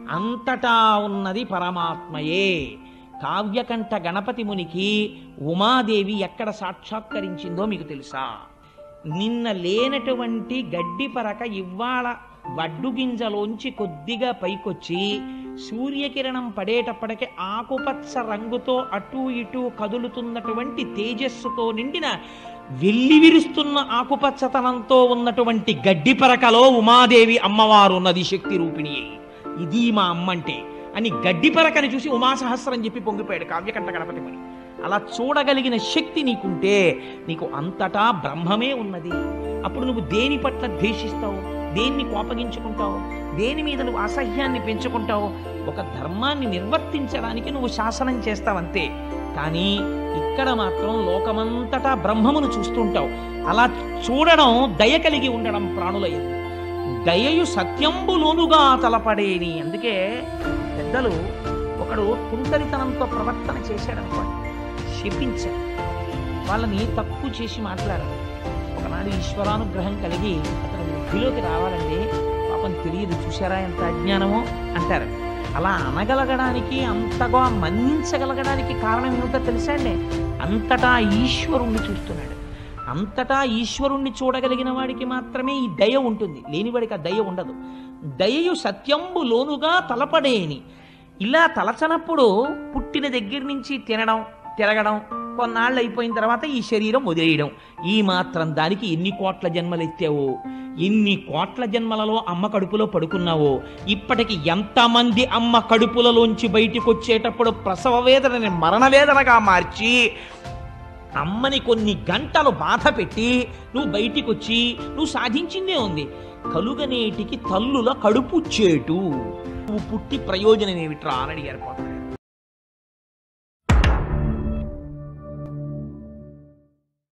అంతటా ఉన్నది పరమాత్మయే కావ్యకంఠ గణపతి మునికి ఉమాదేవి ఎక్కడ సాక్షాత్కరించిందో మీకు తెలుసా నిన్న లేనటువంటి గడ్డి పరక ఇవాళ వడ్డు గింజలోంచి కొద్దిగా పైకొచ్చి సూర్యకిరణం పడేటప్పటికి ఆకుపచ్చ రంగుతో అటూ ఇటూ కదులుతున్నటువంటి తేజస్సుతో నిండిన వెల్లి విరుస్తున్న ఆకుపచ్చతనంతో ఉన్నటువంటి గడ్డి పరకలో ఉమాదేవి అమ్మవారు ఉన్నది శక్తి రూపిణి అయి. ఇది మా అమ్మంటే అని గడ్డి పరకని చూసి ఉమాసహస్రం చెప్పి పొంగిపోయాడు కావ్యకంఠ గణపతి ముని అలా చూడగలిగిన శక్తి నీకుంటే నీకు అంతటా బ్రహ్మమే ఉన్నది అప్పుడు నువ్వు దేని పట్ల ద్వేషిస్తావు దేన్ని కోపగించుకుంటావు దేని మీద నువ్వు అసహ్యాన్ని పెంచుకుంటావు ఒక ధర్మాన్ని నిర్వర్తించడానికి నువ్వు శాసనం చేస్తావంతే కానీ ఇక్కడ మాత్రం లోకమంతటా బ్రహ్మమును చూస్తుంటావు అలా చూడడం దయ కలిగి ఉండడం ప్రాణుల యందు. దయయు సత్యంబులోనుగా తలపడేని అందుకే పెద్దలు ఒకడు తుంటరితనంతో ప్రవర్తన చేశాడనుకోండి శపించాడు వాళ్ళని తక్కువ చేసి మాట్లాడారు ఒకనాడు ఈశ్వరానుగ్రహం కలిగి అతను వృద్ధిలోకి రావాలండి పాపం తెలియదు చూశారా ఎంత అజ్ఞానమో అంటారు అలా అనగలగడానికి అంతగా మన్నించగలగడానికి కారణం ఏమిటో తెలుసా అండి అంతటా ఈశ్వరుణ్ణి చూస్తున్నాడు అంతటా ఈశ్వరుణ్ణి చూడగలిగిన వాడికి మాత్రమే ఈ దయ ఉంటుంది లేనివాడికి ఆ దయ ఉండదు దయయు సత్యంబు లోనుగా తలపడేని ఇలా తలచనప్పుడు పుట్టిన దగ్గర నుంచి తినడం తిరగడం కొన్నాళ్ళు అయిపోయిన తర్వాత ఈ శరీరం వదిలేయడం ఈ మాత్రం దానికి ఎన్ని కోట్ల జన్మలు ఎత్తావో ఎన్ని కోట్ల జన్మలలో అమ్మ కడుపులో పడుకున్నావో ఇప్పటికి ఎంతమంది అమ్మ కడుపులలోంచి బయటికి వచ్చేటప్పుడు ప్రసవ వేదనని మరణ వేదనగా మార్చి అమ్మని కొన్ని గంటలు బాధ పెట్టి నువ్వు బయటికి వచ్చి నువ్వు సాధించిందే ఉంది కలుగనేటికి తల్లుల కడుపు చేటు నువ్వు పుట్టి ప్రయోజనం ఏమిట్రా అని అడిగారు కొంత